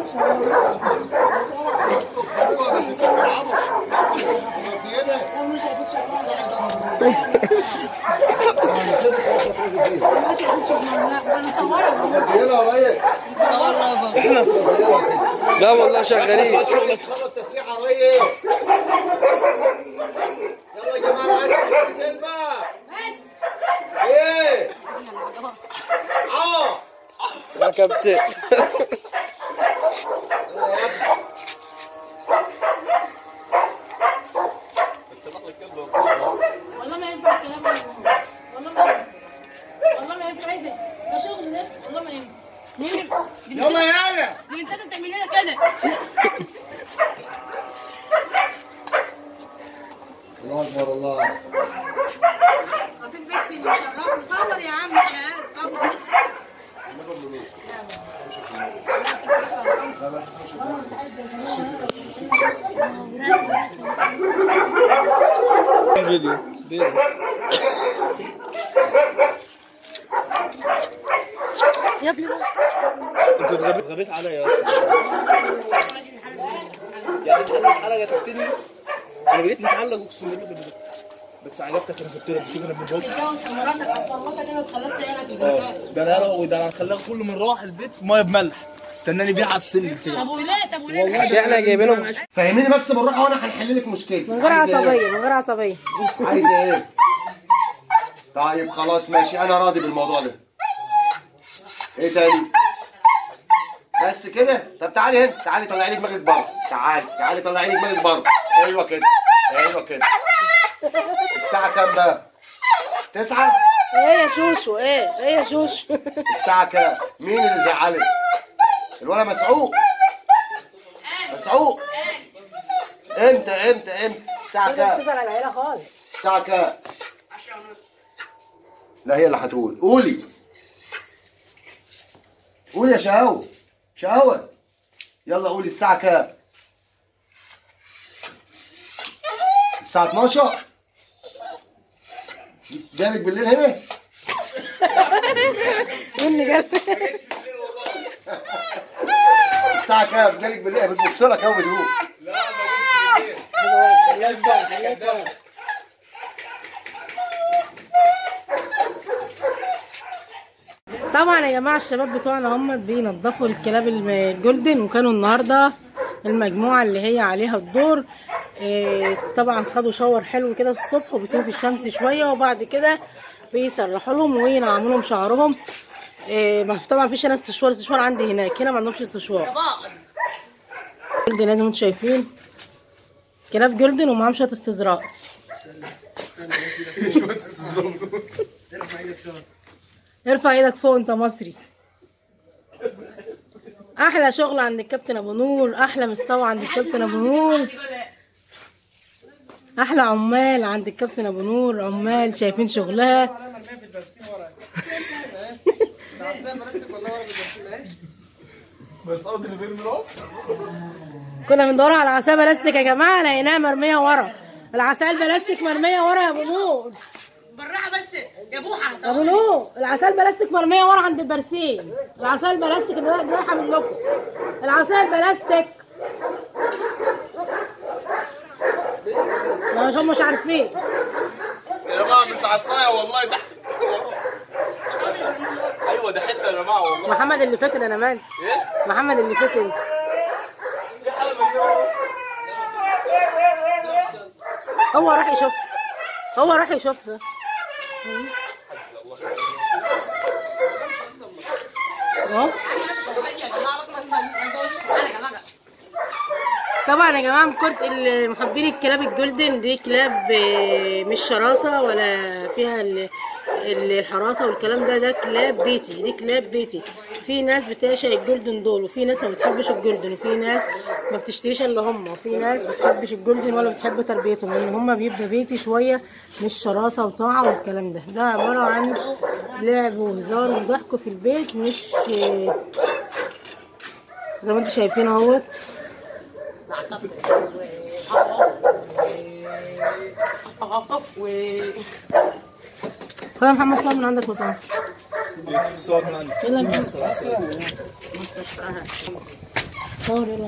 لا والله شغالين خلص تسريح يا ريس يلا يا جماعه عايز كلمه ايه اه يا كابتن والله ما ينفع الكلام ده والله ما ينفع والله ما ينفع ايه ده ده شغل ده والله ما ينفع مين يلا يا انا دي انت بتعمل لنا كده الله اكبر الله خطيب بنتي اللي مشرفني صور يا عم يا صور فيديو فيديو يا ابني بص انت غبيت غبيت عليا يا اسطى يعني اتعلق حلقه تحتني انا بقيت متعلق اقسم بالله بالله بس عجبتك انا كنت لك شوف انا بنبص تتجوز مراتك هتطلقك كده وتخلص عيالك اه يبقى ده انا وده انا هخليها كل ما نروح البيت ميه بملح استناني بيها على السلم طب وليه طب وليه احنا جايبينهم فهميني بس بالراحه وانا هنحل لك مشكلتي من غير عايزة إيه؟ عصبيه من غير عصبيه عايزه ايه طيب خلاص ماشي انا راضي بالموضوع ده ايه تاني بس كده طب تعالي هنا تعالي طلعي لي دماغك بره تعالي تعالي طلعي لي دماغك بره ايوه كده ايوه كده الساعه كام بقى تسعة ايه يا شوشو ايه ايه يا شوشو الساعة كام؟ مين اللي زعلك؟ الولد مسعوق مسعوق امتى امتى امتى؟ الساعة كده كام؟ بتزعل على العيله خالص الساعة كام؟ لا هي اللي هتقول قولي قولي يا شهوة شهوة يلا قولي الساعة كام؟ الساعة 12 جالك بالليل هنا؟ مني قال الساعة كام؟ جالك بالليل بتبص لك اهو بتقول طبعا يا جماعه الشباب بتوعنا هم بينضفوا الكلاب الم- الجولدن وكانوا النهارده المجموعه اللي هي عليها الدور إيه، طبعا خدوا شاور حلو كده الصبح وبيسيبوا في الشمس شويه وبعد كده بيسرحوا لهم وينعموا لهم شعرهم إيه، ما- طبعا مفيش هنا استشوار استشوار عندي هناك هنا ما عندهمش استشوار جولدن لازم انتوا شايفين كلاب جولدن ومعاهم شويه استظراف ارفع ايدك فوق انت مصري احلى شغل عند الكابتن ابو نور احلى مستوى عند الكابتن ابو نور احلى عمال عند الكابتن ابو نور عمال شايفين شغلها بس قصدي اللي بيرمي راسه كنا بندور على عصايه بلاستيك يا جماعه لقيناها مرميه ورا العصايه البلاستيك مرميه ورا يا ابو نور بالراحه بس يا بوحه ابو نور العصايه البلاستيك مرميه ورا عند البرسيم العصايه البلاستيك اللي رايحه منكم العصايه البلاستيك ما هم مش عارفين يا جماعه مش عصايه والله ده ايوه ده حته يا جماعه والله محمد اللي فاكر انا مالي ايه محمد اللي فاكر في حاله من هو راح يشوف هو راح يشوف اهو طبعا يا جماعه كرة محبين الكلاب الجولدن دي كلاب آه، مش شراسه ولا فيها ال- ال- الحراسه والكلام ده ده كلاب بيتي دي كلاب بيتي في ناس بتعشق الجولدن دول وفي ناس ما بتحبش الجولدن وفي ناس ما بتشتريش الا هم وفي ناس بتحبش الجولدن ولا بتحب تربيتهم لان هم بيبقى بيتي شويه مش شراسه وطاعه والكلام ده ده عباره عن لعب وهزار وضحك في البيت مش آه، زي ما انتم شايفين اهوت خد يا محمد صور من عندك وصور صور من عندي يلا بينا صور يلا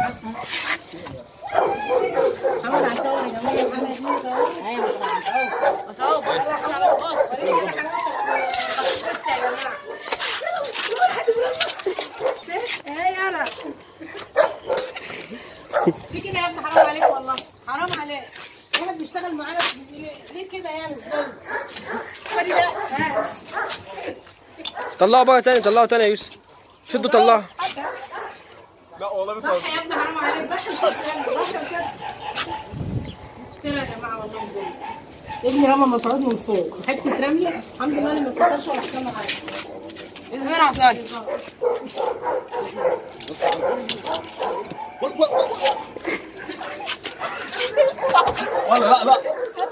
محمد هنصور يا جماعه محمد ايوه هنصور بصور بص احنا بص وريني كده حلاوتك بص يا جماعه ايه يلا ليه كده يا ابني حرام عليك والله حرام عليك واحد بيشتغل معانا ليه- ليه كده يعني الظلم خدي ده هات طلعوا بقى تاني طلعوا تاني يا يوسف شدوا طلعوا لا والله بتهزر ضحي يا ابني حرام عليك ضحي مش هتعمل ضحي مش هتعمل افترى يا جماعه والله ظلم ابني رمى مصعود من فوق حته رميه الحمد لله انا ما اتكسرش ولا حصل له حاجه انا عصاي ولا لا لا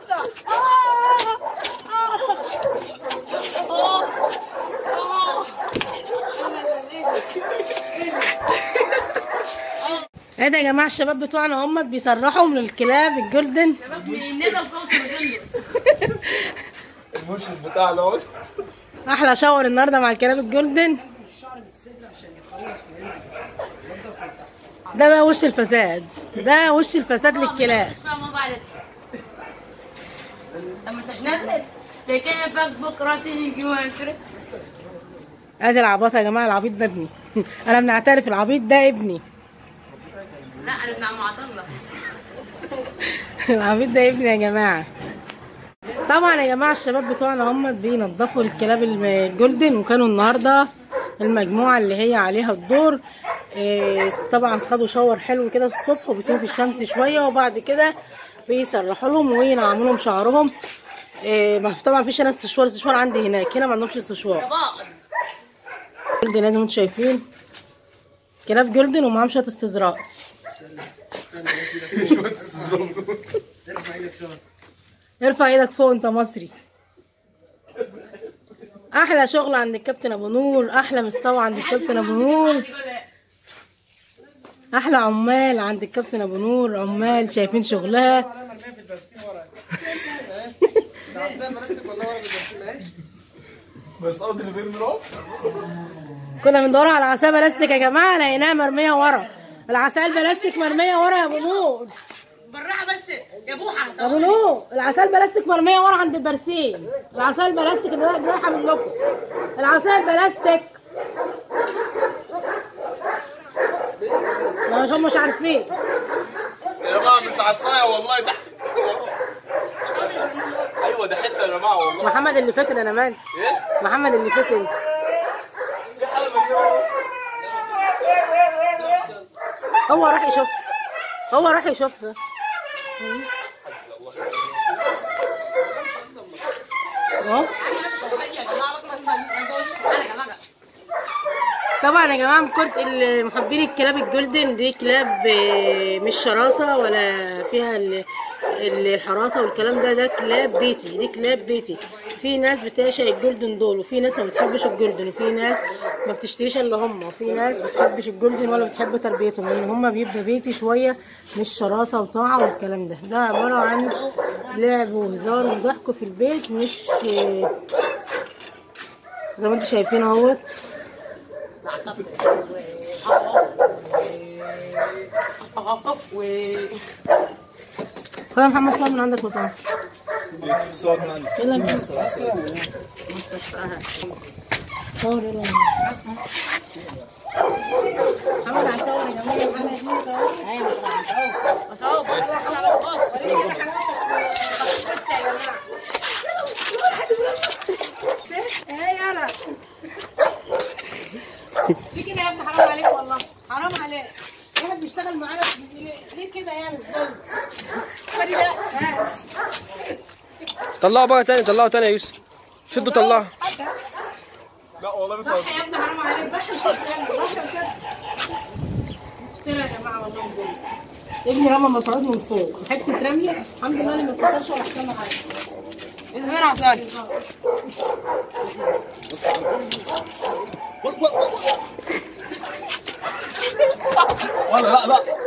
ايه ده يا جماعه الشباب بتوعنا هم بيسرحوا من الكلاب الجولدن المشرف بتاع العود احلى شاور النهارده مع الكلاب الجولدن ده بقى وش الفساد ده وش الفساد للكلاب طب ما انتش نازل ده كيفك بكره تيجي وترك ادي العباط يا جماعه العبيط ده ابني انا بنعترف العبيط ده ابني لا انا ابن عم عطله العبيط ده ابني يا جماعه طبعا يا جماعه الشباب بتوعنا هم بينضفوا الكلاب الجولدن وكانوا النهارده المجموعه اللي هي عليها الدور إيه، طبعا خدوا شاور حلو كده الصبح وبيسيبوا في الشمس شويه وبعد كده بيسرحوا لهم وينعموا لهم شعرهم إيه، ما في- طبعا مفيش انا استشوار استشوار عندي هناك هنا ما عندهمش استشوار باظ جولدن لازم انتوا شايفين كلاب جولدن ومعاهم شويه استزراق ارفع ايدك فوق انت مصري احلى شغل عند الكابتن ابو نور احلى مستوى عند الكابتن ابو نور احلى عمال عند الكابتن ابو نور عمال شايفين شغلها بس قصدي اللي بيرمي راس كنا بندور على عصايه بلاستيك يا جماعه لقيناها مرميه ورا العصايه البلاستيك مرميه ورا يا ابو نور بالراحه بس يا بوحه يا ابو نور العصايه البلاستيك مرميه ورا عند البرسيم العصايه البلاستيك اللي رايحه منكم العصايه البلاستيك ما هم مش عارفين يا جماعه مش عصايه والله ده ايوه ده حته يا جماعه والله محمد اللي فاكر انا مالي ايه محمد اللي فاكر في حاله من هو راح يشوف هو راح يشوف اهو طبعا يا جماعه كرة محبين الكلاب الجولدن دي كلاب آه، مش شراسه ولا فيها ال- ال- الحراسه والكلام ده ده كلاب بيتي دي كلاب بيتي في ناس بتعشق الجولدن دول وفي ناس ما بتحبش الجولدن وفي ناس ما بتشتريش الا هم وفي ناس ما بتحبش الجولدن ولا بتحب تربيتهم لان هم بيبقى بيتي شويه مش شراسه وطاعه والكلام ده ده عباره عن لعب وهزار وضحك في البيت مش آه، زي ما انتم شايفين اهوت خد يا محمد صور من عندك وصور صوت من عندي يلا يا محمد صور يلا محمد هنصور يا جماعه محمد ايوه هنصور بصور بص احنا بص وريني كده حلاوتك بص يا جماعه ايه يلا ليه كده يا ابني حرام عليك والله حرام عليك واحد بيشتغل معانا ليه- ليه كده يعني الظلم خدي ده هات طلعوا بقى تاني طلعوا تاني يا يوسف شدوا طلعوا لا والله بتهزر ضحي يا ابني حرام عليك ضحي مش هتعمل ضحي مش هتعمل افترى يا جماعه والله ظلم ابني رمى مصعود من فوق حته رميه الحمد لله انا ما اتكسرش ولا حصل له حاجه انا عصاي ولا لا لا